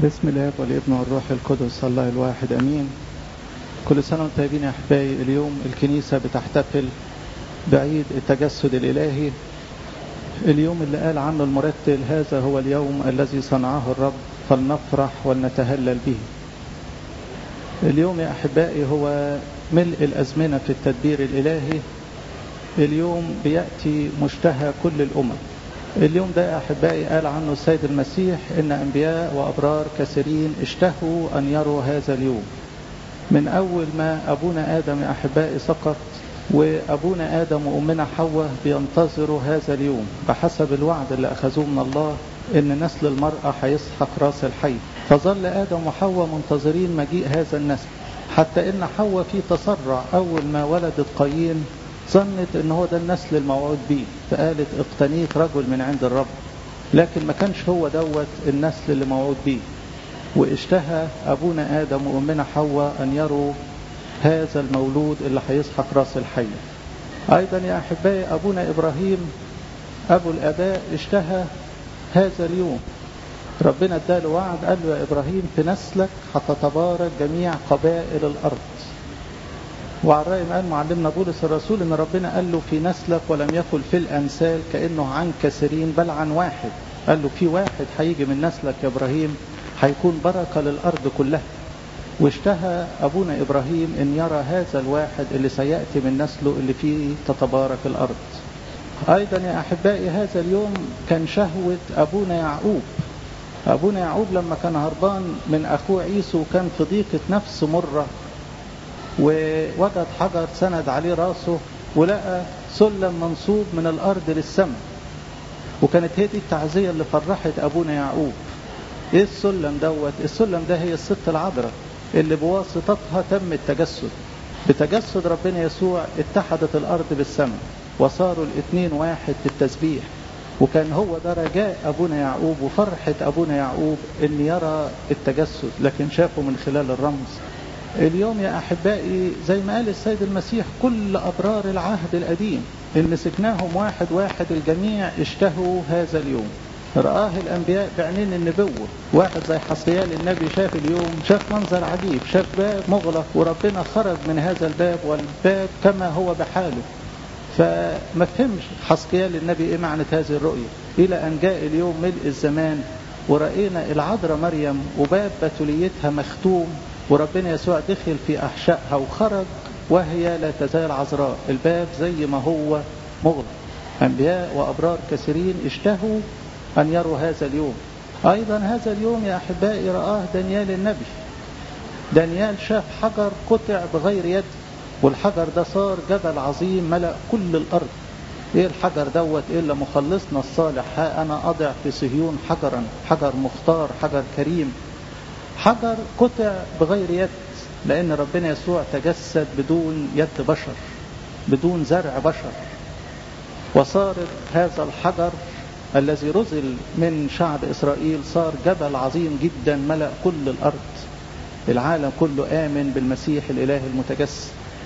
بسم الله والابن والروح القدس الله الواحد امين كل سنه وانتم طيبين يا احبائي اليوم الكنيسه بتحتفل بعيد التجسد الالهي اليوم اللي قال عنه المرتل هذا هو اليوم الذي صنعه الرب فلنفرح ولنتهلل به اليوم يا احبائي هو ملء الازمنه في التدبير الالهي اليوم بياتي مشتهى كل الامم اليوم ده يا احبائي قال عنه السيد المسيح ان انبياء وابرار كثيرين اشتهوا ان يروا هذا اليوم من اول ما ابونا ادم يا احبائي سقط وابونا ادم وامنا حواء بينتظروا هذا اليوم بحسب الوعد اللي اخذوه من الله ان نسل المراه هيسحق راس الحي فظل ادم وحواء منتظرين مجيء هذا النسل حتى ان حواء في تسرع اول ما ولدت قايين ظنت ان هو ده النسل الموعود به فقالت اقتنيت رجل من عند الرب لكن ما كانش هو دوت النسل اللي موعود به واشتهى ابونا ادم وامنا حواء ان يروا هذا المولود اللي هيسحق راس الحي ايضا يا احبائي ابونا ابراهيم ابو الاباء اشتهى هذا اليوم ربنا اداله وعد قال له يا ابراهيم في نسلك هتتبارك جميع قبائل الارض وعلى رأي ما قال معلمنا بولس الرسول ان ربنا قال له في نسلك ولم يقل في الامثال كانه عن كثيرين بل عن واحد قال له في واحد هيجي من نسلك يا ابراهيم هيكون بركه للارض كلها واشتهى ابونا ابراهيم ان يرى هذا الواحد اللي سياتي من نسله اللي فيه تتبارك الارض ايضا يا احبائي هذا اليوم كان شهوه ابونا يعقوب ابونا يعقوب لما كان هربان من اخوه عيسو كان في ضيقه نفس مره ووجد حجر سند عليه راسه ولقى سلم منصوب من الارض للسماء وكانت هي دي التعزيه اللي فرحت ابونا يعقوب ايه السلم دوت السلم ده هي الست العذراء اللي بواسطتها تم التجسد بتجسد ربنا يسوع اتحدت الارض بالسماء وصاروا الاثنين واحد في التسبيح وكان هو ده رجاء ابونا يعقوب وفرحه ابونا يعقوب ان يرى التجسد لكن شافه من خلال الرمز اليوم يا احبائي زي ما قال السيد المسيح كل ابرار العهد القديم ان مسكناهم واحد واحد الجميع اشتهوا هذا اليوم رآه الأنبياء بعينين النبوة واحد زي حصيال النبي شاف اليوم شاف منظر عجيب شاف باب مغلق وربنا خرج من هذا الباب والباب كما هو بحاله فما فهمش حسقيال النبي ايه معنى هذه الرؤية إلى أن جاء اليوم ملء الزمان ورأينا العذراء مريم وباب بتوليتها مختوم وربنا يسوع دخل في أحشائها وخرج وهي لا تزال عذراء الباب زي ما هو مغلق أنبياء وأبرار كثيرين اشتهوا أن يروا هذا اليوم أيضا هذا اليوم يا أحبائي رآه دانيال النبي دانيال شاف حجر قطع بغير يد والحجر ده صار جبل عظيم ملأ كل الأرض ايه الحجر دوت الا مخلصنا الصالح ها انا اضع في صهيون حجرا حجر مختار حجر كريم حجر قطع بغير يد لان ربنا يسوع تجسد بدون يد بشر بدون زرع بشر وصار هذا الحجر الذي رزل من شعب إسرائيل صار جبل عظيم جدا ملأ كل الأرض العالم كله آمن بالمسيح الإله المتجسد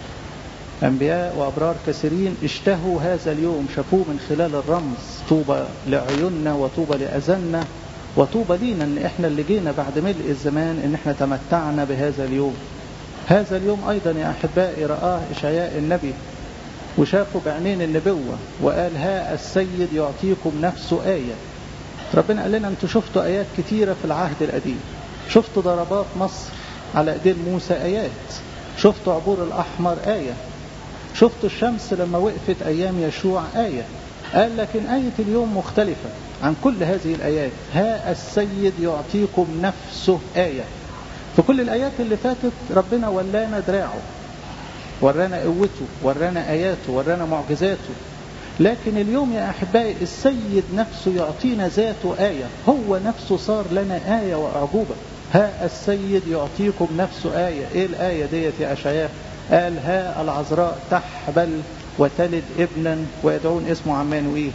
أنبياء وأبرار كثيرين اشتهوا هذا اليوم شافوه من خلال الرمز طوبى لعيوننا وطوبى لأذنا وطوبى لينا ان احنا اللي جينا بعد ملء الزمان ان احنا تمتعنا بهذا اليوم هذا اليوم ايضا يا احبائي رآه اشعياء النبي وشافوا بعينين النبوة وقال ها السيد يعطيكم نفسه آية ربنا قال لنا انتوا شفتوا آيات كتيرة في العهد القديم شفتوا ضربات مصر على ايدين موسى آيات شفتوا عبور الأحمر آية شفتوا الشمس لما وقفت أيام يشوع آية قال لكن آية اليوم مختلفة عن كل هذه الآيات ها السيد يعطيكم نفسه آية في كل الآيات اللي فاتت ربنا ولانا دراعه ورانا قوته ورانا آياته ورانا معجزاته لكن اليوم يا أحبائي السيد نفسه يعطينا ذاته آية هو نفسه صار لنا آية وأعجوبة ها السيد يعطيكم نفسه آية إيه الآية ديت يا أشعياء قال ها العذراء تحبل وتلد ابنا ويدعون اسمه عمانوئيل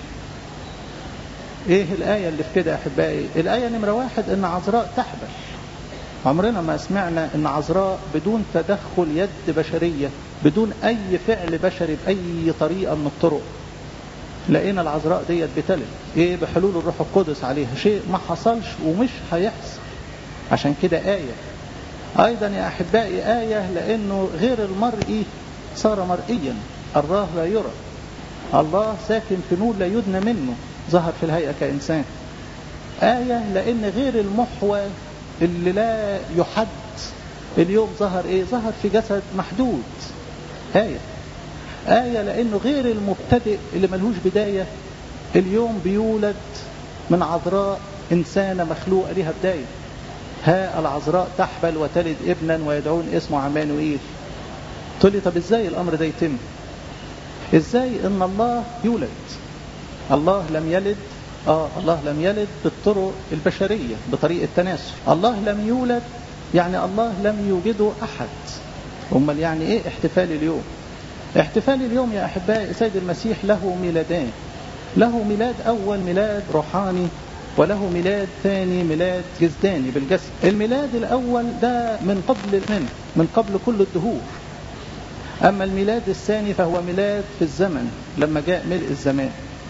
ايه الآية اللي في كده يا أحبائي الآية نمرة واحد ان عذراء تحبل عمرنا ما سمعنا ان عذراء بدون تدخل يد بشرية بدون اي فعل بشري باي طريقة من الطرق لقينا العذراء ديت بتلد ايه بحلول الروح القدس عليها شيء ما حصلش ومش هيحصل عشان كده آية أيضا يا أحبائي آية لأنه غير المرئي صار مرئيا الله لا يرى الله ساكن في نور لا يدنى منه ظهر في الهيئة كإنسان آية لأن غير المحور اللي لا يحد اليوم ظهر إيه ظهر في جسد محدود آية آية لأنه غير المبتدئ اللي ملهوش بداية اليوم بيولد من عذراء إنسانة مخلوقة لها بداية ها العذراء تحبل وتلد ابنا ويدعون اسمه عمانوئيل تقول لي طب ازاي الامر ده يتم ازاي ان الله يولد الله لم يلد اه الله لم يلد بالطرق البشريه بطريقه التناسل الله لم يولد يعني الله لم يوجده احد امال يعني ايه احتفال اليوم احتفال اليوم يا احبائي سيد المسيح له ميلادان له ميلاد اول ميلاد روحاني وله ميلاد ثاني ميلاد جسداني بالجسد الميلاد الأول ده من قبل من من قبل كل الدهور أما الميلاد الثاني فهو ميلاد في الزمن لما جاء ملء الزمان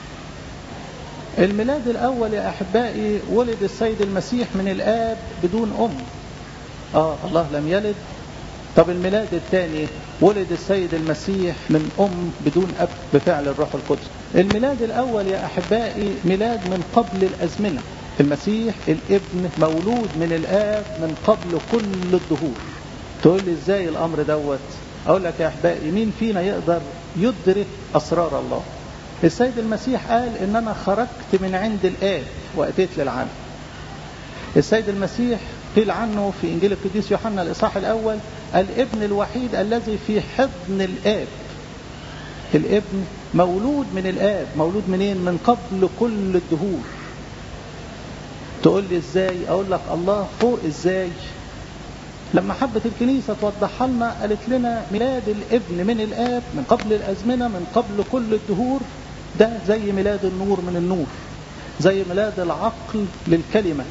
الميلاد الأول يا أحبائي ولد السيد المسيح من الآب بدون أم آه الله لم يلد طب الميلاد الثاني ولد السيد المسيح من أم بدون أب بفعل الروح القدس الميلاد الأول يا أحبائي ميلاد من قبل الأزمنة المسيح الابن مولود من الآب من قبل كل الدهور تقول لي إزاي الأمر دوت أقول لك يا أحبائي مين فينا يقدر يدرك أسرار الله السيد المسيح قال إن أنا خرجت من عند الآب وأتيت للعالم السيد المسيح قيل عنه في إنجيل القديس يوحنا الإصحاح الأول الابن الوحيد الذي في حضن الآب الابن مولود من الآب مولود منين من قبل كل الدهور تقول لي ازاي اقول لك الله فوق ازاي لما حبت الكنيسة توضحها لنا قالت لنا ميلاد الابن من الآب من قبل الأزمنة من قبل كل الدهور ده زي ميلاد النور من النور زي ميلاد العقل للكلمة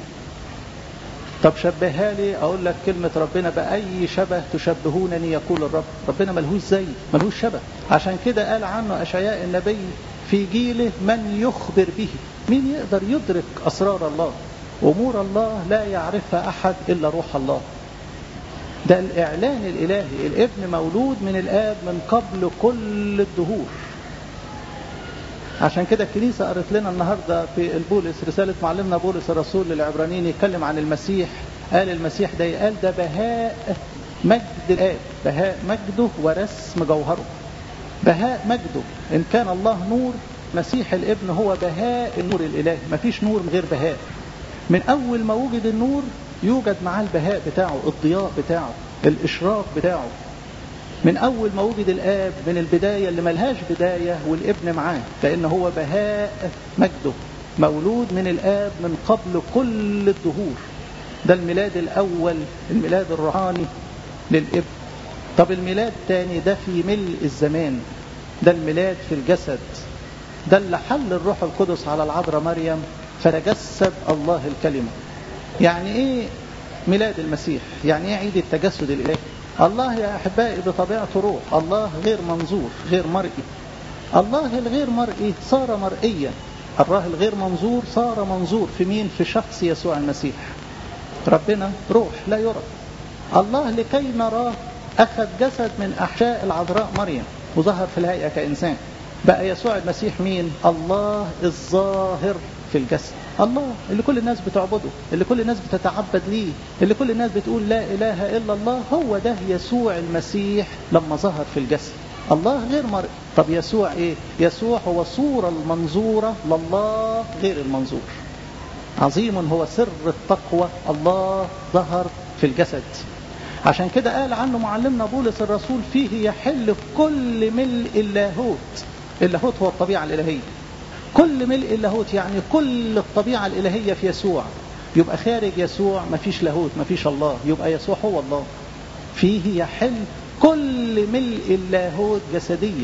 طب شبهها لي اقول لك كلمة ربنا بأي شبه تشبهونني يقول الرب ربنا ملهوش زي ملهوش شبه عشان كده قال عنه أشعياء النبي في جيله من يخبر به مين يقدر يدرك أسرار الله أمور الله لا يعرفها أحد إلا روح الله ده الإعلان الإلهي الابن مولود من الآب من قبل كل الدهور عشان كده الكنيسة قرت لنا النهاردة في البولس رسالة معلمنا بولس الرسول للعبرانيين يتكلم عن المسيح قال المسيح ده قال ده بهاء مجد الآب بهاء مجده ورسم جوهره بهاء مجده إن كان الله نور مسيح الابن هو بهاء النور الإلهي مفيش نور من غير بهاء من أول ما وجد النور يوجد معاه البهاء بتاعه الضياء بتاعه الإشراق بتاعه من أول ما وجد الآب من البداية اللي ملهاش بداية والابن معاه لأن هو بهاء مجده مولود من الآب من قبل كل الدهور ده الميلاد الأول الميلاد الروحاني للابن طب الميلاد الثاني ده في ملء الزمان ده الميلاد في الجسد ده اللي حل الروح القدس على العذراء مريم فتجسد الله الكلمة يعني ايه ميلاد المسيح يعني ايه عيد التجسد الالهي الله يا احبائي بطبيعته روح الله غير منظور غير مرئي الله الغير مرئي صار مرئيا الله الغير منظور صار منظور في مين في شخص يسوع المسيح ربنا روح لا يرى الله لكي نراه أخذ جسد من أحشاء العذراء مريم وظهر في الهيئة كإنسان بقى يسوع المسيح مين الله الظاهر في الجسد الله اللي كل الناس بتعبده اللي كل الناس بتتعبد ليه اللي كل الناس بتقول لا إله إلا الله هو ده يسوع المسيح لما ظهر في الجسد الله غير مرئي طب يسوع ايه يسوع هو صورة المنظورة لله غير المنظور عظيم هو سر التقوى الله ظهر في الجسد عشان كده قال عنه معلمنا بولس الرسول فيه يحل كل ملء اللاهوت اللاهوت هو الطبيعة الإلهية كل ملء اللاهوت يعني كل الطبيعة الإلهية في يسوع يبقى خارج يسوع مفيش لاهوت مفيش الله يبقى يسوع هو الله فيه يحل كل ملء اللاهوت جسديا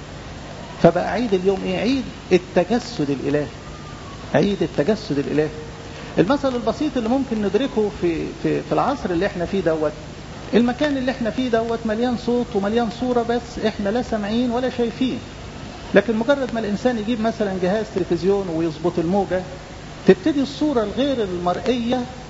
فبقى عيد اليوم ايه عيد التجسد الالهي عيد التجسد الالهي المثل البسيط اللي ممكن ندركه في في في العصر اللي احنا فيه دوت المكان اللي احنا فيه دوت مليان صوت ومليان صوره بس احنا لا سامعين ولا شايفين لكن مجرد ما الانسان يجيب مثلا جهاز تلفزيون ويظبط الموجه تبتدي الصوره الغير المرئيه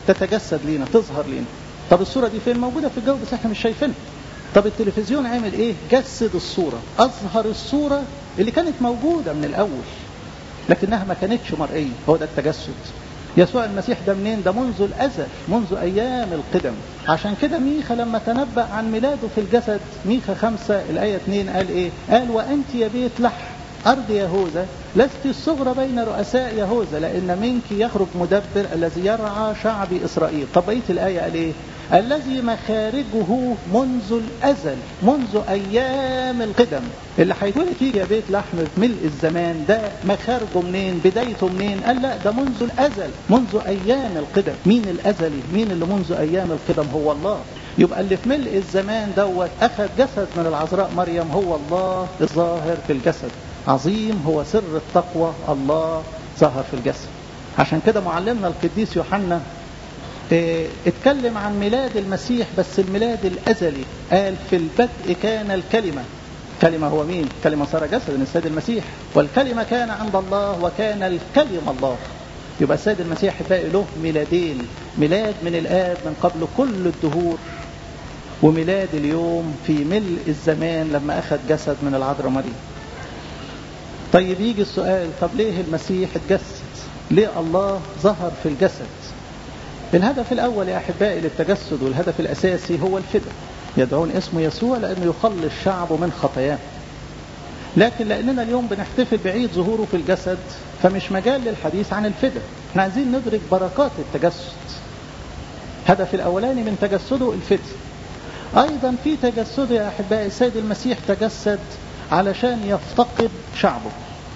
تتجسد لينا تظهر لينا طب الصورة دي فين موجودة في الجو بس احنا مش شايفينها طب التلفزيون عمل ايه جسد الصورة اظهر الصورة اللي كانت موجودة من الاول لكنها ما كانتش مرئية هو ده التجسد يسوع المسيح ده منين ده منذ الازل منذ ايام القدم عشان كده ميخا لما تنبأ عن ميلاده في الجسد ميخا خمسة الآية 2 قال ايه قال وانت يا بيت لحم أرض يهوذا لست الصغرى بين رؤساء يهوذا لأن منك يخرج مدبر الذي يرعى شعب إسرائيل طب بقية الآية قال إيه الذي مخارجه منذ الأزل منذ أيام القدم اللي هيتولد فيه يا بيت لحم في ملء الزمان ده مخارجه منين بدايته منين قال لا ده منذ الأزل منذ أيام القدم مين الأزلي مين اللي منذ أيام القدم هو الله يبقى اللي في ملء الزمان دوت أخذ جسد من العذراء مريم هو الله الظاهر في الجسد عظيم هو سر التقوى الله ظهر في الجسد عشان كده معلمنا القديس يوحنا اه اتكلم عن ميلاد المسيح بس الميلاد الأزلي قال في البدء كان الكلمة كلمة هو مين؟ كلمة صار جسد من السيد المسيح والكلمة كان عند الله وكان الكلمة الله يبقى السيد المسيح باقي له ميلادين ميلاد من الآب من قبل كل الدهور وميلاد اليوم في ملء الزمان لما أخذ جسد من العذراء مريم طيب يجي السؤال طب ليه المسيح اتجسد ليه الله ظهر في الجسد الهدف الأول يا أحبائي للتجسد والهدف الأساسي هو الفداء يدعون اسمه يسوع لأنه يخلص شعبه من خطاياه لكن لأننا اليوم بنحتفل بعيد ظهوره في الجسد فمش مجال للحديث عن الفداء احنا عايزين ندرك بركات التجسد هدف الأولاني من تجسده الفداء أيضا في تجسده يا أحبائي السيد المسيح تجسد علشان يفتقد شعبه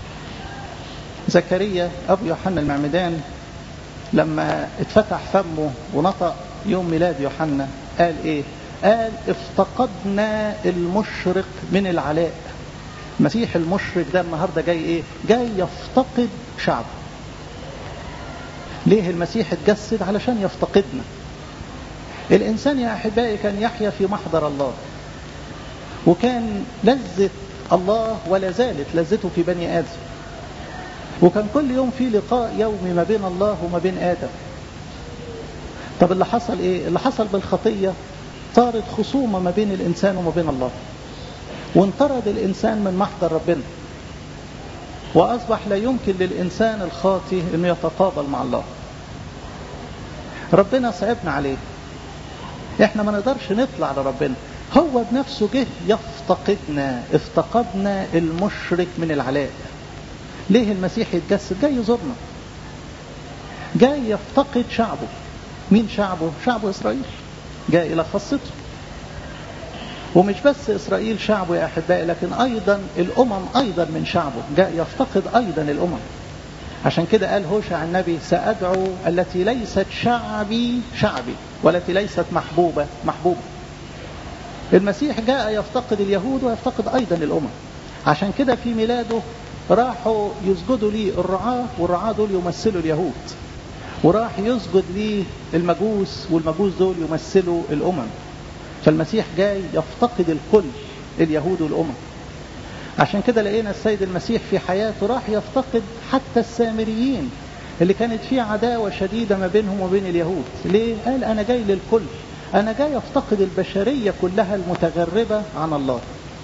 زكريا أبو يوحنا المعمدان لما اتفتح فمه ونطق يوم ميلاد يوحنا قال ايه قال افتقدنا المشرق من العلاء المسيح المشرق ده النهارده جاي ايه جاي يفتقد شعبه ليه المسيح اتجسد علشان يفتقدنا الانسان يا احبائي كان يحيا في محضر الله وكان لذة الله ولا زالت لذته في بني ادم وكان كل يوم في لقاء يومي ما بين الله وما بين آدم طب اللي حصل ايه اللي حصل بالخطية صارت خصومة ما بين الإنسان وما بين الله وانطرد الإنسان من محضر ربنا وأصبح لا يمكن للإنسان الخاطي أنه يتقابل مع الله ربنا صعبنا عليه احنا ما نقدرش نطلع لربنا هو بنفسه جه يفتقدنا افتقدنا المشرك من العلاء ليه المسيح يتجسد جاي يزورنا جاي يفتقد شعبه مين شعبه شعبه إسرائيل جاي إلى خاصته ومش بس إسرائيل شعبه يا أحبائي لكن أيضا الأمم أيضا من شعبه جاء يفتقد أيضا الأمم عشان كده قال هوشع النبي سأدعو التي ليست شعبي شعبي والتي ليست محبوبة محبوبة المسيح جاء يفتقد اليهود ويفتقد أيضا الأمم عشان كده في ميلاده راحوا يسجدوا لي الرعاة والرعاة دول يمثلوا اليهود وراح يسجد لي المجوس والمجوس دول يمثلوا الأمم فالمسيح جاي يفتقد الكل اليهود والأمم عشان كده لقينا السيد المسيح في حياته راح يفتقد حتى السامريين اللي كانت في عداوة شديدة ما بينهم وبين اليهود ليه؟ قال أنا جاي للكل أنا جاي أفتقد البشرية كلها المتغربة عن الله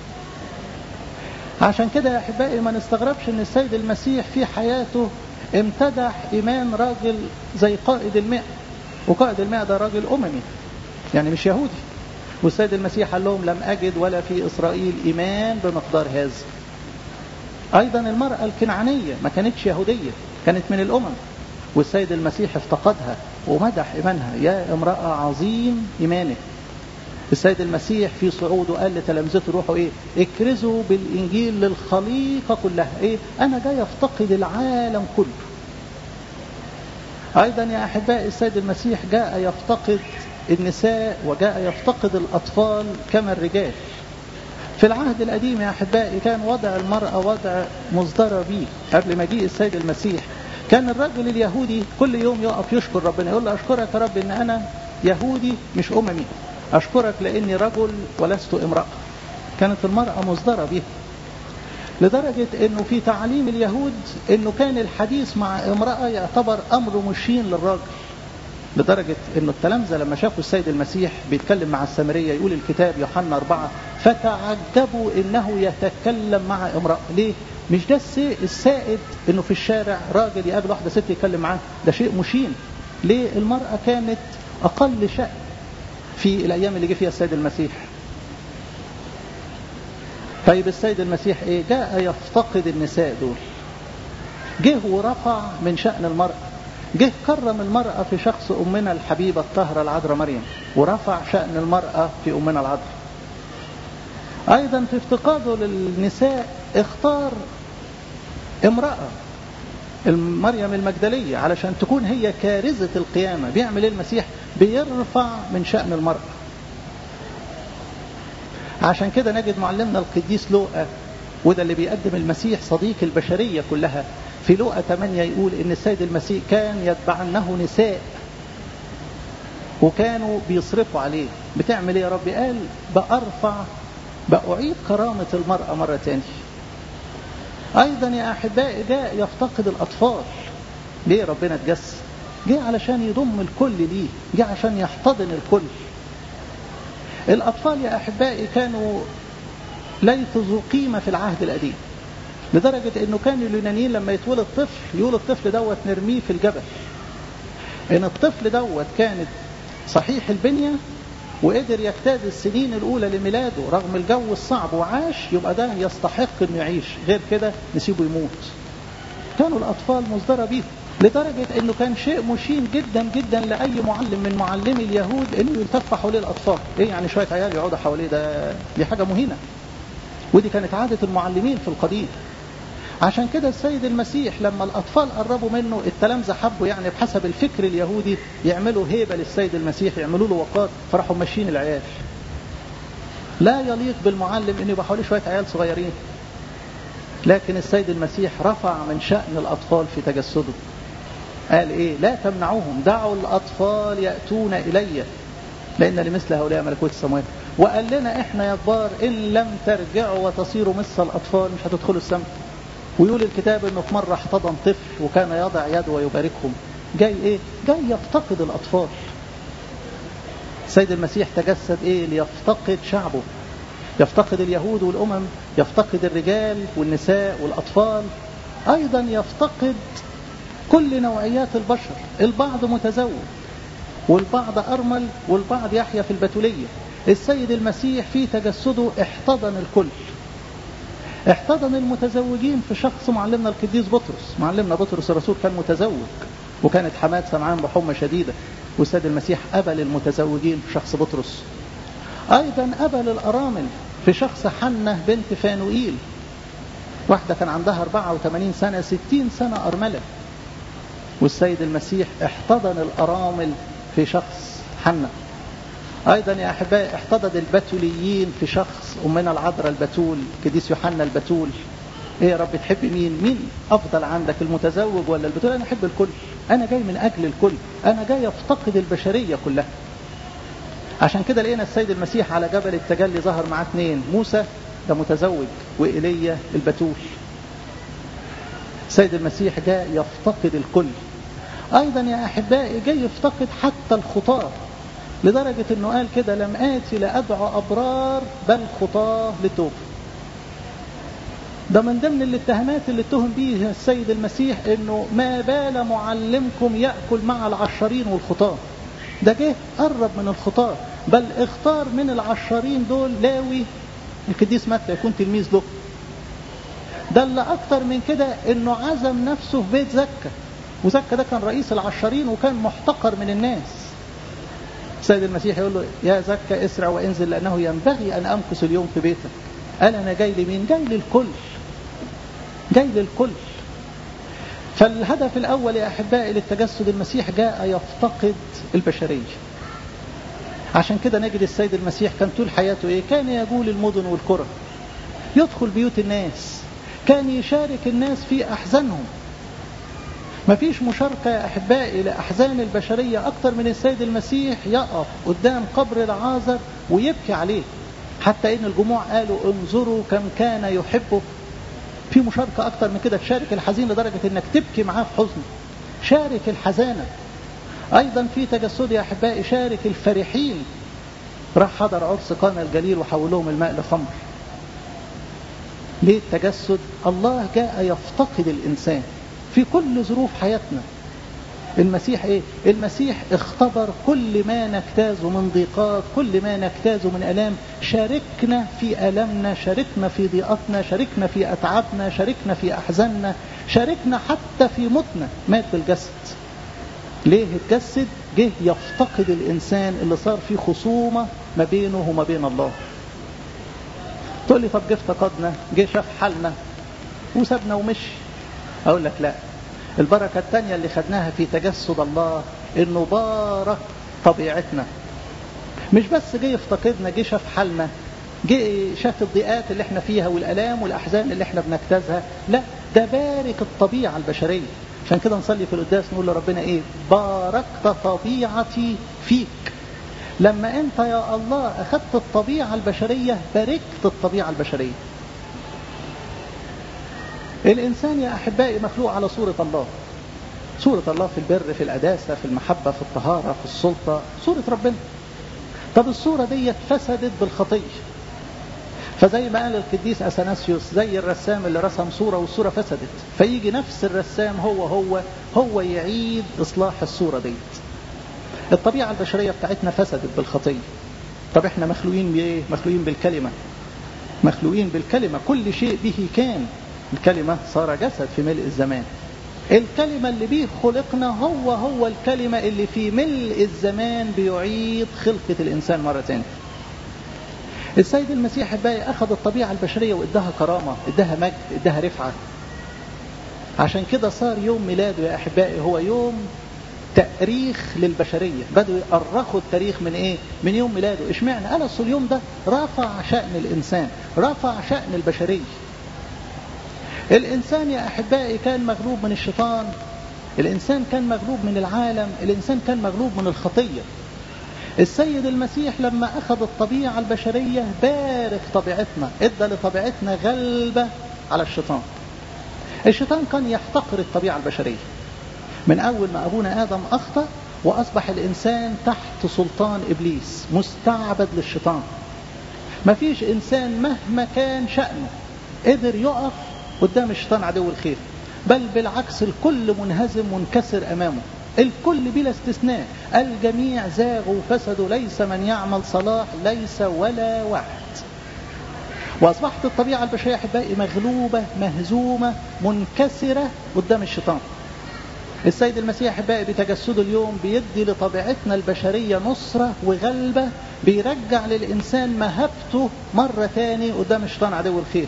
عشان كده يا أحبائي ما نستغربش أن السيد المسيح في حياته امتدح إيمان راجل زي قائد المئة وقائد المئة ده راجل أممي يعني مش يهودي والسيد المسيح قال لهم لم أجد ولا في إسرائيل إيمان بمقدار هذا أيضا المرأة الكنعانية ما كانتش يهودية كانت من الأمم والسيد المسيح افتقدها ومدح إيمانها يا امرأة عظيم إيمانك السيد المسيح في صعوده قال لتلامذته روحوا ايه اكرزوا بالانجيل للخليقه كلها ايه انا جاي افتقد العالم كله ايضا يا احبائي السيد المسيح جاء يفتقد النساء وجاء يفتقد الاطفال كما الرجال في العهد القديم يا احبائي كان وضع المراه وضع مصدر به قبل مجيء السيد المسيح كان الرجل اليهودي كل يوم يقف يشكر ربنا يقول له اشكرك يا رب ان انا يهودي مش اممي أشكرك لأني رجل ولست امرأة كانت المرأة مصدرة به لدرجة أنه في تعليم اليهود أنه كان الحديث مع امرأة يعتبر أمر مشين للراجل لدرجة انه التلامذة لما شافوا السيد المسيح بيتكلم مع السامرية يقول الكتاب يوحنا أربعة فتعجبوا انه يتكلم مع امرأة ليه؟ مش ده السائد انه في الشارع راجل يقابل واحدة ست يتكلم معاه ده شيء مشين ليه؟ المرأة كانت اقل شأن في الايام اللي جه فيها السيد المسيح طيب السيد المسيح ايه جاء يفتقد النساء دول جه ورفع من شأن المرأة جه كرم المرأة في شخص أمنا الحبيبة الطاهرة العذراء مريم ورفع شأن المرأة في أمنا العذراء أيضا في افتقاده للنساء اختار امرأة مريم المجدلية علشان تكون هي كارزة القيامة بيعمل ايه المسيح بيرفع من شأن المرأة عشان كده نجد معلمنا القديس لوقا وده اللي بيقدم المسيح صديق البشرية كلها في لوقا 8 يقول ان السيد المسيح كان يتبعنه نساء وكانوا بيصرفوا عليه بتعمل ايه يا رب قال بأرفع بأعيد كرامة المرأة مرة تانية أيضا يا أحبائي جاء يفتقد الأطفال ليه ربنا اتجسد جه علشان يضم الكل ليه جه عشان يحتضن الكل الأطفال يا أحبائي كانوا ليسوا ذو قيمة في العهد القديم لدرجة أنه كان اليونانيين لما يتولد طفل يقول الطفل دوت نرميه في الجبل إن الطفل دوت كانت صحيح البنية وقدر يجتاز السنين الأولى لميلاده رغم الجو الصعب وعاش يبقى ده يستحق أنه يعيش غير كده نسيبه يموت كانوا الأطفال مصدرة بيه لدرجة أنه كان شيء مشين جدا جدا لأي معلم من معلمي اليهود أنه يلتف حواليه الأطفال إيه يعني شوية عيال يقعدوا حواليه ده دي حاجة مهينة ودي كانت عادة المعلمين في القديم عشان كده السيد المسيح لما الأطفال قربوا منه التلامذة حبوا يعني بحسب الفكر اليهودي يعملوا هيبة للسيد المسيح يعملوا له وقار فراحوا ماشيين العيال لا يليق بالمعلم انه يبقى حواليه شوية عيال صغيرين لكن السيد المسيح رفع من شأن الأطفال في تجسده قال ايه لا تمنعوهم دعوا الأطفال يأتون إلي لأن لمثل هؤلاء ملكوت السماوات وقال لنا احنا يا كبار إن لم ترجعوا وتصيروا مثل الأطفال مش هتدخلوا السماء ويقول الكتاب انه في مرة احتضن طفل وكان يضع يده ويباركهم جاي ايه جاي يفتقد الاطفال سيد المسيح تجسد ايه ليفتقد شعبه يفتقد اليهود والامم يفتقد الرجال والنساء والاطفال ايضا يفتقد كل نوعيات البشر البعض متزوج والبعض ارمل والبعض يحيا في البتوليه السيد المسيح في تجسده احتضن الكل احتضن المتزوجين في شخص معلمنا القديس بطرس معلمنا بطرس الرسول كان متزوج وكانت حماد سمعان بحمى شديدة والسيد المسيح قبل المتزوجين في شخص بطرس أيضا قبل الأرامل في شخص حنة بنت فانوئيل واحدة كان عندها 84 سنة 60 سنة أرملة والسيد المسيح احتضن الأرامل في شخص حنة أيضا يا أحبائي احتضن البتوليين في شخص أمنا العذراء البتول قديس يوحنا البتول إيه يا رب تحب مين مين أفضل عندك المتزوج ولا البتول أنا أحب الكل أنا جاي من أجل الكل أنا جاي أفتقد البشرية كلها عشان كده لقينا السيد المسيح على جبل التجلي ظهر معاه اثنين موسى ده متزوج وإيليا البتول السيد المسيح جاء يفتقد الكل أيضا يا أحبائي جاي يفتقد حتى الخطاة لدرجة أنه قال كده لم آتي لأدعو أبرار بل خطاة لتوب ده من ضمن الاتهامات اللي اتهم به السيد المسيح انه ما بال معلمكم يأكل مع العشرين والخطاة ده جه قرب من الخطاة بل اختار من العشرين دول لاوي القديس متى يكون تلميذ له ده اللي اكتر من كده انه عزم نفسه في بيت زكا وزكا ده كان رئيس العشرين وكان محتقر من الناس السيد المسيح يقول له يا زكا اسرع وانزل لأنه ينبغي أن أمكث اليوم في بيتك قال أنا جاي لمين جاي للكل جاي للكل فالهدف الأول يا أحبائي للتجسد المسيح جاء يفتقد البشرية عشان كده نجد السيد المسيح كان طول حياته إيه كان يقول المدن والقرى يدخل بيوت الناس كان يشارك الناس في أحزانهم ما فيش مشاركة يا أحبائي لأحزان البشرية أكتر من السيد المسيح يقف قدام قبر العازر ويبكي عليه حتى إن الجموع قالوا انظروا كم كان يحبه في مشاركة أكتر من كده تشارك الحزين لدرجة إنك تبكي معاه في حزنه شارك الحزانة أيضا في تجسد يا أحبائي شارك الفرحين راح حضر عرس قانا الجليل وحولهم الماء لخمر ليه التجسد الله جاء يفتقد الإنسان في كل ظروف حياتنا المسيح ايه المسيح اختبر كل ما نجتازه من ضيقات كل ما نجتازه من الام شاركنا في المنا شاركنا في ضيقتنا شاركنا في اتعابنا شاركنا في احزاننا شاركنا حتى في موتنا مات بالجسد ليه اتجسد جه يفتقد الانسان اللي صار في خصومه ما بينه وما بين الله تقول لي طب جه افتقدنا جه شاف حالنا وسابنا ومشي اقول لك لا البركة الثانية اللي خدناها في تجسد الله انه بارك طبيعتنا مش بس جه يفتقدنا جه شاف حالنا جه شاف الضيقات اللي احنا فيها والالام والاحزان اللي احنا بنجتازها لا ده بارك الطبيعة البشرية عشان كده نصلي في القداس نقول لربنا ايه باركت طبيعتي فيك لما انت يا الله اخذت الطبيعة البشرية باركت الطبيعة البشرية الإنسان يا أحبائي مخلوق على صورة الله صورة الله في البر في الأداسة في المحبة في الطهارة في السلطة صورة ربنا طب الصورة دي فسدت بالخطية فزي ما قال القديس أثناسيوس زي الرسام اللي رسم صورة والصورة فسدت فيجي نفس الرسام هو هو هو يعيد إصلاح الصورة دي الطبيعة البشرية بتاعتنا فسدت بالخطية طب احنا مخلوقين بإيه؟ مخلوقين بالكلمة مخلوقين بالكلمة كل شيء به كان الكلمة صار جسد في ملء الزمان الكلمة اللي بيه خلقنا هو هو الكلمة اللي في ملء الزمان بيعيد خلقة الإنسان مرة ثانية السيد المسيح بقى أخذ الطبيعة البشرية وإداها كرامة إداها مجد إداها رفعة عشان كده صار يوم ميلاده يا أحبائي هو يوم تأريخ للبشرية بدأوا يأرخوا التاريخ من إيه؟ من يوم ميلاده إشمعنى؟ قال أصل اليوم ده رفع شأن الإنسان رفع شأن البشرية الإنسان يا أحبائي كان مغلوب من الشيطان الإنسان كان مغلوب من العالم الإنسان كان مغلوب من الخطية السيد المسيح لما أخذ الطبيعة البشرية بارك طبيعتنا إدى لطبيعتنا غلبة على الشيطان الشيطان كان يحتقر الطبيعة البشرية من أول ما أبونا آدم أخطأ وأصبح الإنسان تحت سلطان إبليس مستعبد للشيطان ما فيش إنسان مهما كان شأنه قدر يقف قدام الشيطان عدو الخير بل بالعكس الكل منهزم منكسر أمامه الكل بلا استثناء الجميع زاغوا وفسدوا ليس من يعمل صلاح ليس ولا واحد وأصبحت الطبيعة البشرية أحبائي مغلوبة مهزومة منكسرة قدام الشيطان السيد المسيح أحبائي بتجسده اليوم بيدي لطبيعتنا البشرية نصرة وغلبة بيرجع للإنسان مهبته مرة تاني قدام الشيطان عدو الخير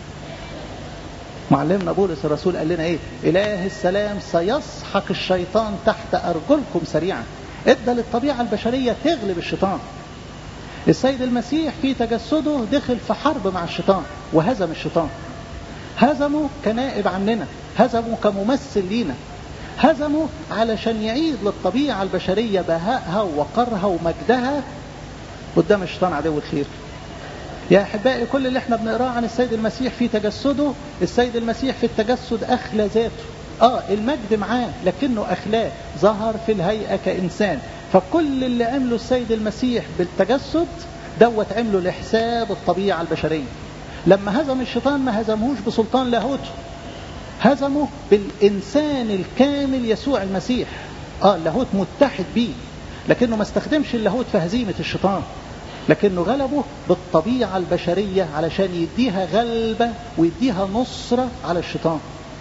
معلمنا بولس الرسول قال لنا ايه اله السلام سيسحق الشيطان تحت ارجلكم سريعا ادى للطبيعة البشرية تغلب الشيطان السيد المسيح في تجسده دخل في حرب مع الشيطان وهزم الشيطان هزمه كنائب عننا هزمه كممثل لينا هزمه علشان يعيد للطبيعة البشرية بهائها ووقرها ومجدها قدام الشيطان عدو الخير يا أحبائي كل اللي احنا بنقراه عن السيد المسيح في تجسده السيد المسيح في التجسد أخلى ذاته آه المجد معاه لكنه أخلاه ظهر في الهيئة كإنسان فكل اللي عمله السيد المسيح بالتجسد دوت عمله لحساب الطبيعة البشرية لما هزم الشيطان ما هزمهوش بسلطان لاهوته هزمه بالإنسان الكامل يسوع المسيح آه اللاهوت متحد بيه لكنه ما استخدمش اللاهوت في هزيمة الشيطان لكنه غلبه بالطبيعة البشرية علشان يديها غلبة ويديها نصرة على الشيطان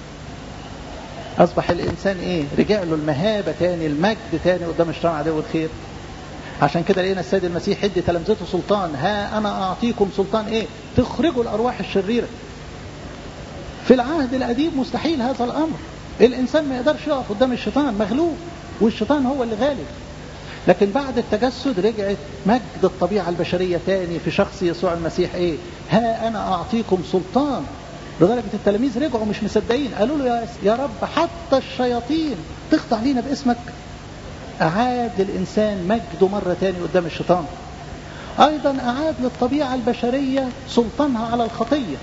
أصبح الإنسان إيه رجع له المهابة تاني المجد تاني قدام الشيطان عدو الخير عشان كده لقينا السيد المسيح يدي تلامذته سلطان ها أنا أعطيكم سلطان إيه تخرجوا الأرواح الشريرة في العهد القديم مستحيل هذا الأمر الإنسان ما يقدرش يقف قدام الشيطان مغلوب والشيطان هو اللي غالب لكن بعد التجسد رجعت مجد الطبيعة البشرية تاني في شخص يسوع المسيح ايه ها انا اعطيكم سلطان لدرجة التلاميذ رجعوا مش مصدقين قالوا له يا, يا رب حتى الشياطين تخضع لينا باسمك اعاد الانسان مجده مرة تاني قدام الشيطان ايضا اعاد للطبيعة البشرية سلطانها على الخطية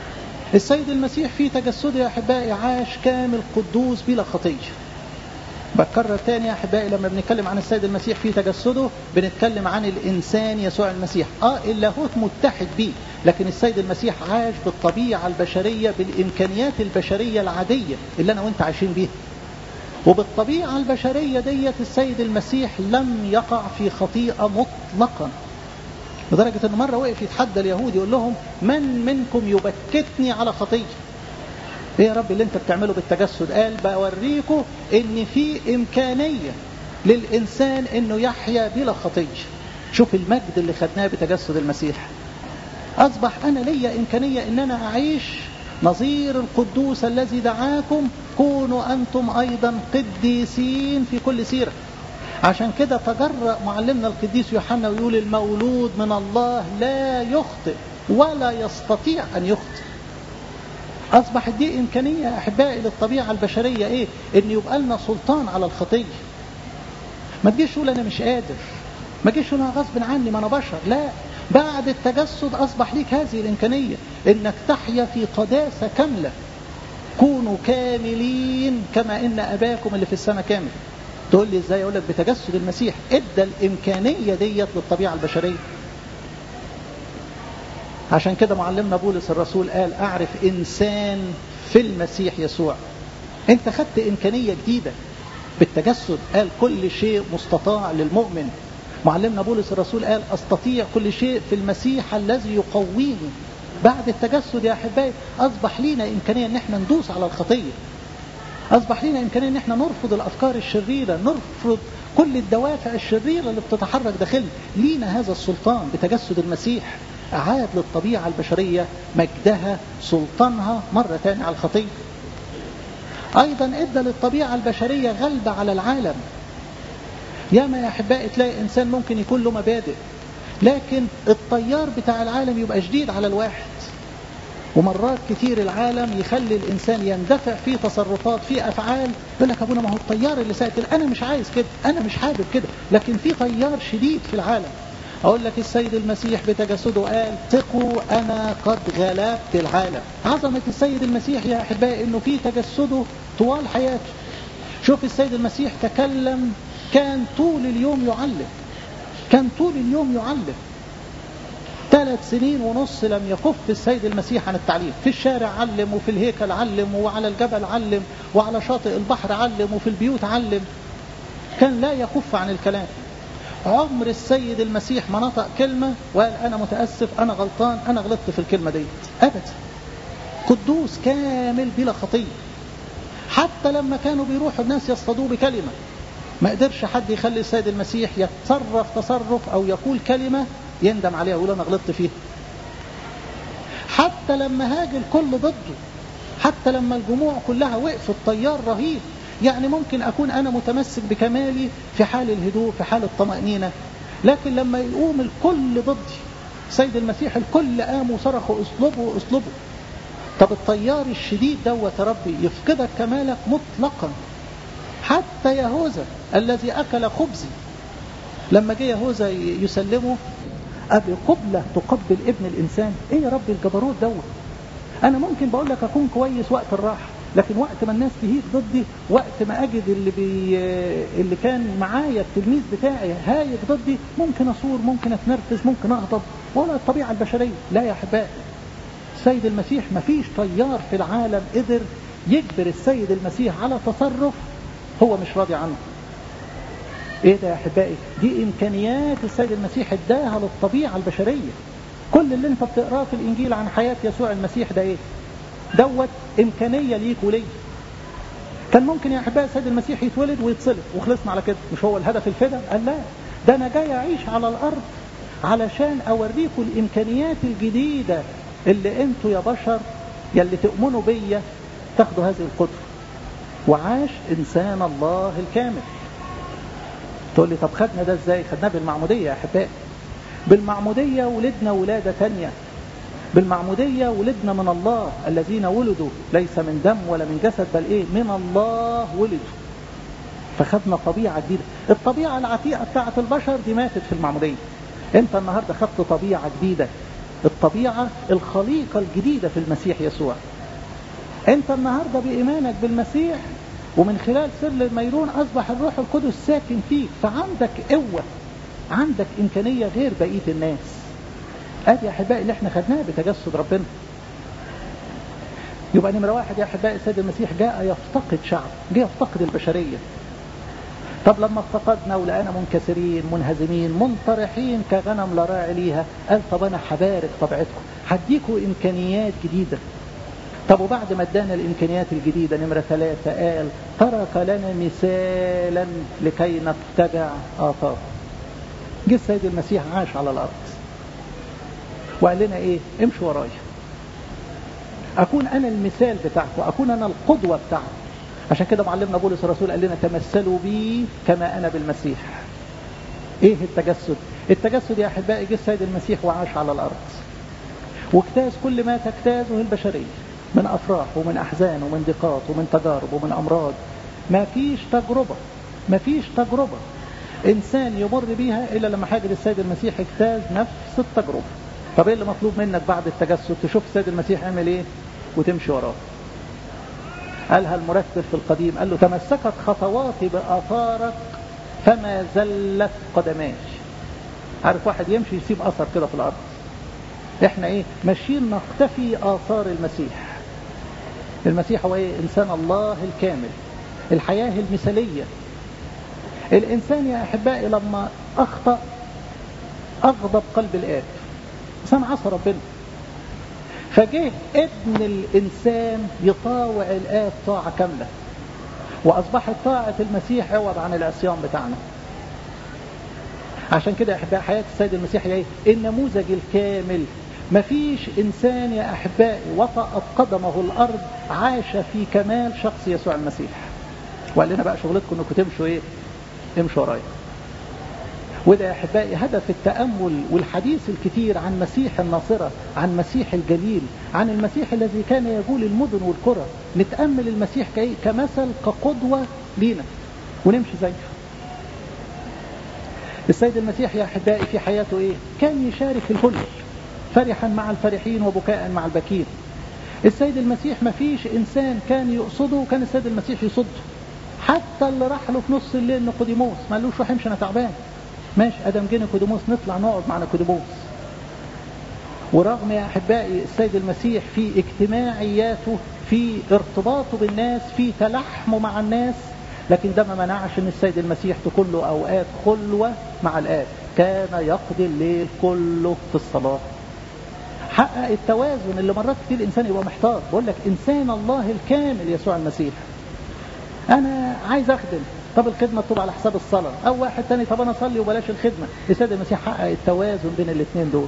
السيد المسيح في تجسده يا احبائي عاش كامل قدوس بلا خطيه بكرر تاني يا احبائي لما بنتكلم عن السيد المسيح في تجسده بنتكلم عن الانسان يسوع المسيح اه اللاهوت متحد بيه لكن السيد المسيح عاش بالطبيعه البشريه بالامكانيات البشريه العاديه اللي انا وانت عايشين بيها وبالطبيعه البشريه ديت السيد المسيح لم يقع في خطيئه مطلقا لدرجه انه مره وقف يتحدى اليهود يقول لهم من منكم يبكتني على خطيه ايه يا رب اللي انت بتعمله بالتجسد قال بوريكم ان في امكانيه للانسان انه يحيا بلا خطيه شوف المجد اللي خدناه بتجسد المسيح اصبح انا ليا امكانيه ان انا اعيش نظير القدوس الذي دعاكم كونوا انتم ايضا قديسين في كل سيره عشان كده تجرأ معلمنا القديس يوحنا ويقول المولود من الله لا يخطئ ولا يستطيع ان يخطئ أصبحت دي إمكانية يا أحبائي للطبيعة البشرية إيه؟ إن يبقى لنا سلطان على الخطية. ما تجيش تقول أنا مش قادر. ما تجيش تقول أنا غصب عني ما أنا بشر، لا. بعد التجسد أصبح ليك هذه الإمكانية إنك تحيا في قداسة كاملة. كونوا كاملين كما إن أباكم اللي في السماء كامل. تقول لي إزاي؟ أقول لك بتجسد المسيح إدى الإمكانية ديت للطبيعة البشرية. عشان كده معلمنا بولس الرسول قال اعرف انسان في المسيح يسوع انت خدت امكانيه جديده بالتجسد قال كل شيء مستطاع للمؤمن معلمنا بولس الرسول قال استطيع كل شيء في المسيح الذي يقويني بعد التجسد يا احبائي اصبح لينا امكانيه ان احنا ندوس على الخطيه اصبح لينا امكانيه ان احنا نرفض الافكار الشريره نرفض كل الدوافع الشريره اللي بتتحرك داخلنا لينا هذا السلطان بتجسد المسيح أعاد للطبيعة البشرية مجدها سلطانها مرة تانية على الخطية أيضا إدى للطبيعة البشرية غلبة على العالم ياما يا أحبائي تلاقي إنسان ممكن يكون له مبادئ لكن الطيار بتاع العالم يبقى شديد على الواحد ومرات كتير العالم يخلي الإنسان يندفع في تصرفات في أفعال يقول لك أبونا ما هو الطيار اللي ساكن أنا مش عايز كده أنا مش حابب كده لكن في طيار شديد في العالم أقول لك السيد المسيح بتجسده قال ثقوا أنا قد غلبت العالم عظمة السيد المسيح يا أحبائي أنه في تجسده طوال حياته شوف السيد المسيح تكلم كان طول اليوم يعلم كان طول اليوم يعلم ثلاث سنين ونص لم يكف السيد المسيح عن التعليم في الشارع علم وفي الهيكل علم وعلى الجبل علم وعلى شاطئ البحر علم وفي البيوت علم كان لا يكف عن الكلام عمر السيد المسيح ما نطق كلمة وقال أنا متأسف أنا غلطان أنا غلطت في الكلمة دي أبدا قدوس كامل بلا خطية حتى لما كانوا بيروحوا الناس يصطادوه بكلمة ما قدرش حد يخلي السيد المسيح يتصرف تصرف أو يقول كلمة يندم عليها ويقول أنا غلطت فيها حتى لما هاج الكل ضده حتى لما الجموع كلها وقفت طيار رهيب يعني ممكن أكون أنا متمسك بكمالي في حال الهدوء في حال الطمأنينة لكن لما يقوم الكل ضدي سيد المسيح الكل قام وصرخوا اصلبوا اصلبوا طب الطيار الشديد دوت يا ربي يفقدك كمالك مطلقا حتى يهوذا الذي أكل خبزي لما جه يهوذا يسلمه أبي قبلة تقبل ابن الإنسان إيه يا ربي الجبروت دوت أنا ممكن بقول لك أكون كويس وقت الراحة لكن وقت ما الناس تهيج ضدي وقت ما اجد اللي بي اللي كان معايا التلميذ بتاعي هايج ضدي ممكن اصور ممكن اتنرفز ممكن اغضب ولا الطبيعه البشريه لا يا احبائي السيد المسيح ما فيش طيار في العالم قدر يجبر السيد المسيح على تصرف هو مش راضي عنه ايه ده يا احبائي دي امكانيات السيد المسيح اداها للطبيعه البشريه كل اللي انت بتقراه في الانجيل عن حياه يسوع المسيح ده ايه دوت إمكانية ليك ولي كان ممكن يا أحبائي السيد المسيح يتولد ويتصلب وخلصنا على كده مش هو الهدف الفدا قال لا ده أنا جاي أعيش على الأرض علشان أوريكم الإمكانيات الجديدة اللي أنتوا يا بشر يلي تؤمنوا بيا تاخدوا هذه القدرة وعاش إنسان الله الكامل تقول لي طب خدنا ده ازاي خدناه بالمعمودية يا أحبائي بالمعمودية ولدنا ولادة تانية بالمعمودية ولدنا من الله الذين ولدوا ليس من دم ولا من جسد بل ايه من الله ولدوا فخدنا طبيعة جديدة الطبيعة العتيقة بتاعة البشر دي ماتت في المعمودية انت النهاردة خدت طبيعة جديدة الطبيعة الخليقة الجديدة في المسيح يسوع انت النهاردة بإيمانك بالمسيح ومن خلال سر الميرون أصبح الروح القدس ساكن فيك فعندك قوة عندك إمكانية غير بقية الناس ادي يا احبائي اللي احنا خدناه بتجسد ربنا يبقى نمرة واحد يا احبائي السيد المسيح جاء يفتقد شعب جاء يفتقد البشرية طب لما افتقدنا ولقانا منكسرين منهزمين منطرحين كغنم لا راعي ليها قال طب انا هبارك طبيعتكم هديكوا امكانيات جديدة طب وبعد ما ادانا الامكانيات الجديدة نمرة ثلاثة قال ترك لنا مثالا لكي نتبع آثاره جه السيد المسيح عاش على الأرض وقال لنا ايه امشوا ورايا اكون انا المثال بتاعكم اكون انا القدوة بتاعكم عشان كده معلمنا بولس الرسول قال لنا تمثلوا بي كما انا بالمسيح ايه التجسد التجسد يا احبائي جه السيد المسيح وعاش على الارض واجتاز كل ما تجتازه البشرية من افراح ومن احزان ومن ضيقات ومن تجارب ومن امراض ما فيش تجربة ما فيش تجربة انسان يمر بيها الا لما حاجة السيد المسيح اجتاز نفس التجربة طب ايه اللي مطلوب منك بعد التجسد تشوف السيد المسيح عمل ايه وتمشي وراه قالها المرتب في القديم قال له تمسكت خطواتي بآثارك فما زلت قدماش عارف واحد يمشي يسيب أثر كده في الأرض احنا ايه ماشيين نقتفي آثار المسيح المسيح هو ايه انسان الله الكامل الحياة المثالية الانسان يا احبائي لما اخطأ اغضب قلب الاب انسان عصى ربنا فجه ابن الانسان يطاوع الاب طاعه كامله واصبحت طاعه المسيح عوض عن العصيان بتاعنا عشان كده يا احبائي حياه السيد المسيح ايه النموذج الكامل مفيش انسان يا احبائي وطأت قدمه الارض عاش في كمال شخص يسوع المسيح وقال لنا بقى شغلتكم انكم تمشوا ايه امشوا ورايا وده يا احبائي هدف التامل والحديث الكثير عن مسيح الناصره عن مسيح الجليل عن المسيح الذي كان يجول المدن والقرى نتامل المسيح كايه كمثل كقدوه لينا ونمشي زيه السيد المسيح يا احبائي في حياته ايه كان يشارك الكل فرحا مع الفرحين وبكاء مع البكين السيد المسيح ما فيش انسان كان يقصده وكان السيد المسيح يصده حتى اللي راح له في نص الليل نيقوديموس ما قالوش روح امشي انا تعبان ماشي ادم جه نيقوديموس نطلع نقعد مع نيقوديموس ورغم يا احبائي السيد المسيح في اجتماعياته في ارتباطه بالناس في تلحمه مع الناس لكن ده ما منعش ان السيد المسيح تكون له اوقات خلوه مع الاب كان يقضي الليل كله في الصلاه حقق التوازن اللي مرات كتير الانسان يبقى محتار بقول لك انسان الله الكامل يسوع المسيح انا عايز اخدم طب الخدمه تبقى على حساب الصلاه او واحد تاني طب انا اصلي وبلاش الخدمه السيد المسيح حقق التوازن بين الاثنين دول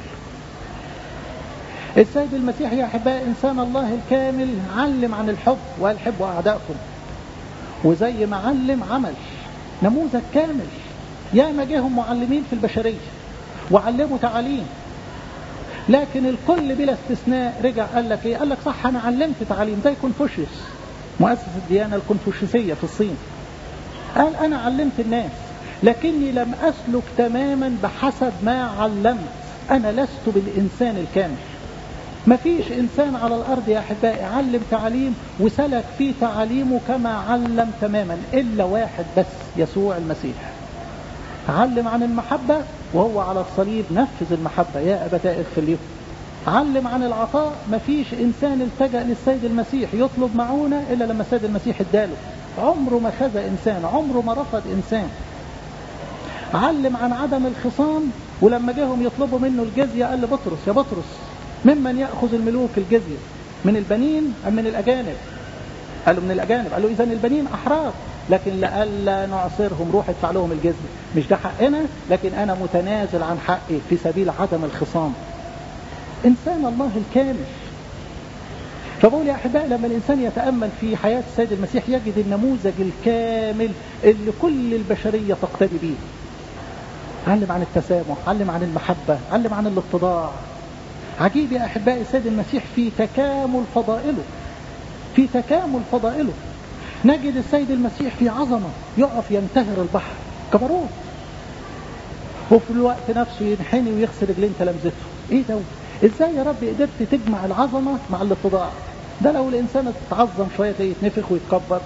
السيد المسيح يا احبائي انسان الله الكامل علم عن الحب وقال حبوا اعدائكم وزي ما علم عمل نموذج كامل يا ما جاهم معلمين في البشريه وعلموا تعاليم لكن الكل بلا استثناء رجع قال لك ايه قال لك صح انا علمت تعاليم زي كونفوشيوس مؤسس الديانه الكونفوشيوسيه في الصين قال انا علمت الناس لكني لم اسلك تماما بحسب ما علمت انا لست بالانسان الكامل ما فيش انسان على الارض يا احبائي علم تعليم وسلك في تعاليمه كما علم تماما الا واحد بس يسوع المسيح علم عن المحبه وهو على الصليب نفذ المحبه يا ابتاء اغفر ليهم علم عن العطاء ما فيش انسان التجا للسيد المسيح يطلب معونه الا لما السيد المسيح اداله عمره ما خذ انسان عمره ما رفض انسان علم عن عدم الخصام ولما جاهم يطلبوا منه الجزيه قال لبطرس يا بطرس ممن ياخذ الملوك الجزيه من البنين ام من الاجانب قال له من الاجانب قال له اذا البنين احرار لكن لئلا نعصرهم روح ادفع لهم الجزيه مش ده حقنا لكن انا متنازل عن حقي في سبيل عدم الخصام انسان الله الكامل فبقول يا احبائي لما الانسان يتامل في حياه السيد المسيح يجد النموذج الكامل اللي كل البشريه تقتدي به علم عن التسامح علم عن المحبه علم عن الاتضاع عجيب يا احبائي السيد المسيح في تكامل فضائله في تكامل فضائله نجد السيد المسيح في عظمه يقف ينتهر البحر كبروت وفي الوقت نفسه ينحني ويغسل رجلين تلامذته ايه ده ازاي يا رب قدرت تجمع العظمه مع الاتضاع ده لو الانسان اتعظم شويه يتنفخ ويتكبر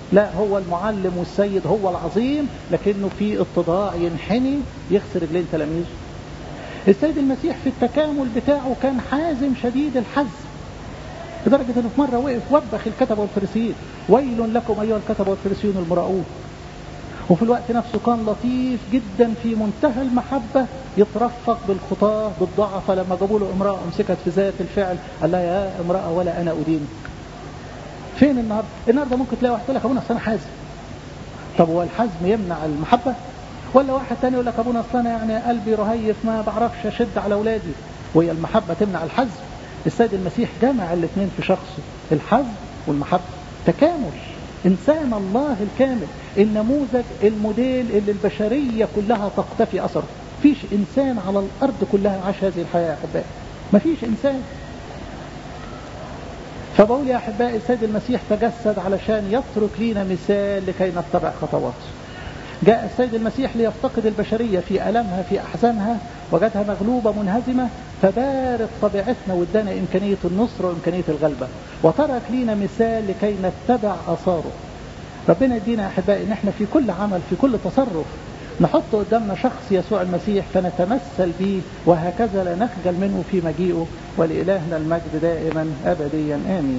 لا هو المعلم والسيد هو العظيم لكنه في اتضاع ينحني يخسر رجلين تلاميذه السيد المسيح في التكامل بتاعه كان حازم شديد الحزم لدرجة انه في مرة وقف وبخ الكتبة والفريسيين ويل لكم ايها الكتبة والفريسيون المراؤون وفي الوقت نفسه كان لطيف جدا في منتهى المحبة يترفق بالخطاة بالضعف لما جابوا له امرأة امسكت في ذات الفعل قال لها يا امرأة ولا انا ادينك فين النهارده؟ النهارده ممكن تلاقي واحد يقول لك ابونا اصل انا حازم. طب هو الحزم يمنع المحبه؟ ولا واحد تاني يقول لك ابونا اصل انا يعني قلبي رهيف ما بعرفش اشد على اولادي وهي المحبه تمنع الحزم؟ السيد المسيح جمع الاثنين في شخصه الحزم والمحبه تكامل انسان الله الكامل النموذج الموديل اللي البشريه كلها تقتفي اثره فيش انسان على الارض كلها عاش هذه الحياه يا احبائي مفيش انسان فبقول يا أحبائي السيد المسيح تجسد علشان يترك لينا مثال لكي نتبع خطواته جاء السيد المسيح ليفتقد البشرية في ألمها في أحزانها وجدها مغلوبة منهزمة فبارت طبيعتنا وادانا إمكانية النصر وإمكانية الغلبة وترك لينا مثال لكي نتبع آثاره ربنا يدينا يا أحبائي إن احنا في كل عمل في كل تصرف نحط قدامنا شخص يسوع المسيح فنتمثل به وهكذا لا نخجل منه في مجيئه ولإلهنا المجد دائما أبديا آمين